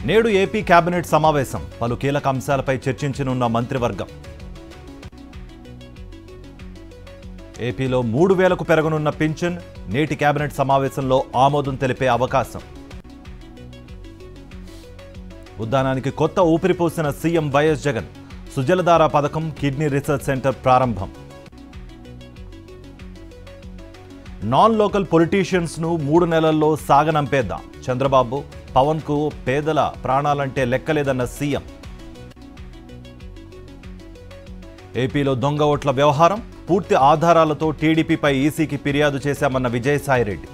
నేడు AP cabinet సమావేశం పలు కీలక అంశాలపై చర్చించనున్న మంత్రివర్గం ఏపీలో మూడు వేలకు పెరగనున్న పింఛన్ నేటి కేబినెట్ సమావేశంలో ఆమోదం తెలిపే అవకాశం ఉద్దానానికి కొత్త ఊపిరి పోసిన సీఎం వైఎస్ జగన్ సుజలధార పథకం కిడ్నీ రీసెర్చ్ సెంటర్ ప్రారంభం నాన్ లోకల్ పొలిటీషియన్స్ ను మూడు నెలల్లో సాగనంపేద్దాం చంద్రబాబు పవన్ కు పేదల ప్రాణాలంటే లెక్కలేదన్న సీఎం ఏపీలో దొంగ ఓట్ల వ్యవహారం పూర్తి ఆధారాలతో టీడీపీపై ఈసీకి ఫిర్యాదు చేశామన్న విజయసాయిరెడ్డి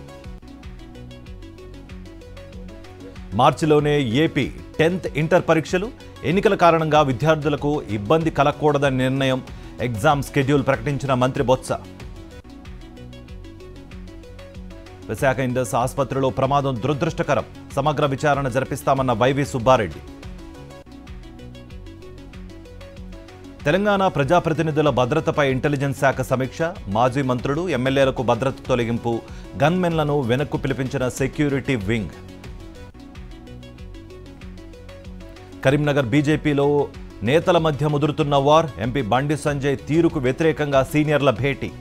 మార్చిలోనే ఏపీ టెన్త్ ఇంటర్ పరీక్షలు ఎన్నికల కారణంగా విద్యార్థులకు ఇబ్బంది కలగకూడదని నిర్ణయం ఎగ్జామ్ స్కెడ్యూల్ ప్రకటించిన మంత్రి బొత్స విశాఖ ఇండస్ ఆసుపత్రిలో ప్రమాదం దురదృష్టకరం సమగ్ర విచారణ జరిపిస్తామన్న వైవి సుబ్బారెడ్డి తెలంగాణ ప్రజాప్రతినిధుల భద్రతపై ఇంటెలిజెన్స్ శాఖ సమీక్ష మాజీ మంత్రులు ఎమ్మెల్యేలకు భద్రత తొలగింపు గన్మెన్లను వెనక్కు పిలిపించిన సెక్యూరిటీ వింగ్ కరీంనగర్ బీజేపీలో నేతల మధ్య ముదురుతున్న వార్ ఎంపీ బండి సంజయ్ తీరుకు వ్యతిరేకంగా సీనియర్ల భేటీ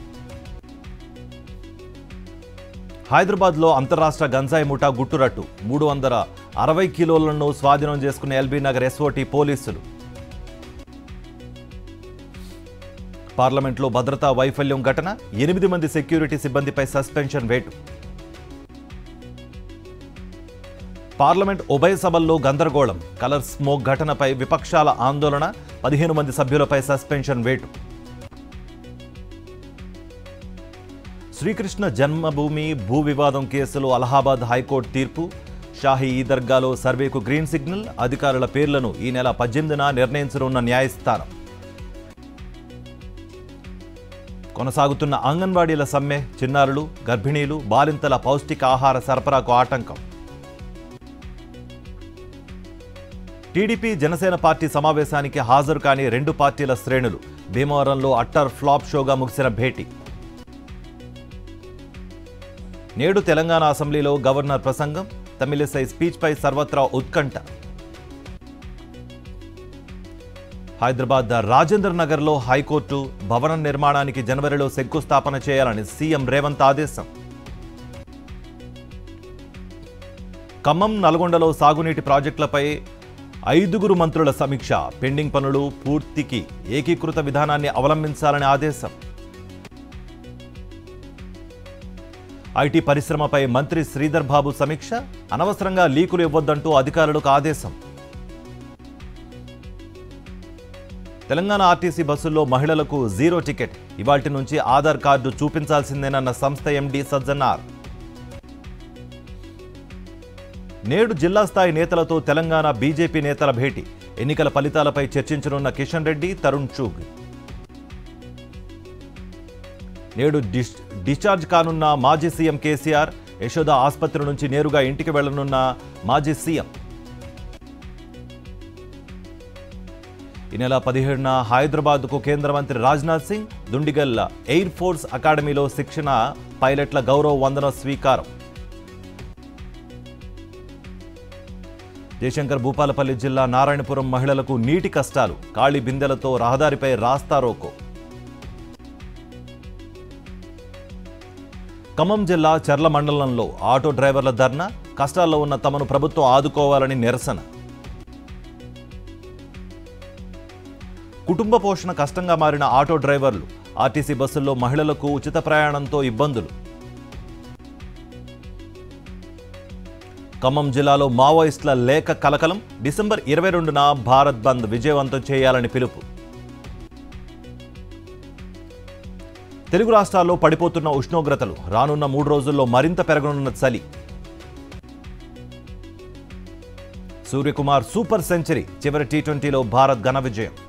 హైదరాబాద్లో అంతరాష్ట్ర గంజాయి ముఠా గుట్టురట్టు మూడు వందల అరవై కిలోలను స్వాధీనం చేసుకున్న ఎల్బీ నగర్ ఎస్ఓటీ పోలీసులు పార్లమెంట్లో భద్రతా వైఫల్యం ఘటన ఎనిమిది మంది సెక్యూరిటీ సిబ్బందిపై సస్పెన్షన్ వేటు పార్లమెంట్ ఉభయ సభల్లో గందరగోళం కలర్ స్మోక్ ఘటనపై విపక్షాల ఆందోళన పదిహేను మంది సభ్యులపై సస్పెన్షన్ వేటు శ్రీకృష్ణ జన్మభూమి భూ వివాదం కేసులో అలహాబాద్ హైకోర్టు తీర్పు షాహీ ఈ దర్గాలో సర్వేకు గ్రీన్ సిగ్నల్ అధికారుల పేర్లను ఈ నెల పద్దెనిమిదిన నిర్ణయించనున్న న్యాయస్థానం కొనసాగుతున్న అంగన్వాడీల సమ్మె చిన్నారులు గర్భిణీలు బాలింతల పౌష్టిక ఆహార సరఫరాకు ఆటంకం టీడీపీ జనసేన పార్టీ సమావేశానికి హాజరు కాని రెండు పార్టీల శ్రేణులు భీమవరంలో అట్టర్ ఫ్లాప్ షోగా ముగిసిన భేటీ నేడు తెలంగాణ అసెంబ్లీలో గవర్నర్ ప్రసంగం తమిళిసై స్పీచ్పై సర్వత్రా ఉత్కంఠ హైదరాబాద్ రాజేంద్ర నగర్లో హైకోర్టు భవనం నిర్మాణానికి జనవరిలో శంకుస్థాపన చేయాలని సీఎం రేవంత్ ఆదేశం ఖమ్మం నల్గొండలో సాగునీటి ప్రాజెక్టులపై ఐదుగురు మంత్రుల సమీక్ష పెండింగ్ పనులు పూర్తికి ఏకీకృత విధానాన్ని అవలంబించాలని ఆదేశం ఐటీ పరిశ్రమపై మంత్రి శ్రీధర్ బాబు సమీక్ష అనవసరంగా లీకులు ఇవ్వొద్దంటూ అధికారులకు ఆదేశం తెలంగాణ ఆర్టీసీ బస్సుల్లో మహిళలకు జీరో టికెట్ ఇవాటి నుంచి ఆధార్ కార్డు చూపించాల్సిందేనన్న సంస్థ ఎండీ సజ్జనార్ నేడు జిల్లా స్థాయి నేతలతో తెలంగాణ బీజేపీ నేతల భేటీ ఎన్నికల ఫలితాలపై చర్చించనున్న కిషన్ రెడ్డి తరుణ్ చూగ్ నేడు డిస్ డిశ్చార్జ్ కానున్న మాజీ సీఎం కేసీఆర్ యశోద ఆసుపత్రి నుంచి నేరుగా ఇంటికి వెళ్లనున్న మాజీ సీఎం ఈ నెల పదిహేడున హైదరాబాద్కు కేంద్ర మంత్రి రాజ్నాథ్ సింగ్ దుండిగల్ ఎయిర్ ఫోర్స్ అకాడమీలో శిక్షణ పైలట్ల గౌరవ వందన స్వీకారం జయశంకర్ భూపాలపల్లి జిల్లా నారాయణపురం మహిళలకు నీటి కష్టాలు ఖాళీ బిందెలతో రహదారిపై రాస్తారోకో ఖమ్మం జిల్లా చర్ల మండలంలో ఆటో డ్రైవర్ల ధర్నా కష్టాల్లో ఉన్న తమను ప్రభుత్వం ఆదుకోవాలని నిరసన కుటుంబ పోషణ కష్టంగా మారిన ఆటో డ్రైవర్లు ఆర్టీసీ బస్సుల్లో మహిళలకు ఉచిత ప్రయాణంతో ఇబ్బందులు ఖమ్మం జిల్లాలో మావోయిస్టుల లేఖ కలకలం డిసెంబర్ ఇరవై రెండున భారత్ బంద్ విజయవంతం చేయాలని పిలుపు తెలుగు రాష్ట్రాల్లో పడిపోతున్న ఉష్ణోగ్రతలు రానున్న మూడు రోజుల్లో మరింత పెరగనున్న చలి సూర్యకుమార్ సూపర్ సెంచరీ చివరి టీ ట్వంటీలో భారత్ ఘన విజయం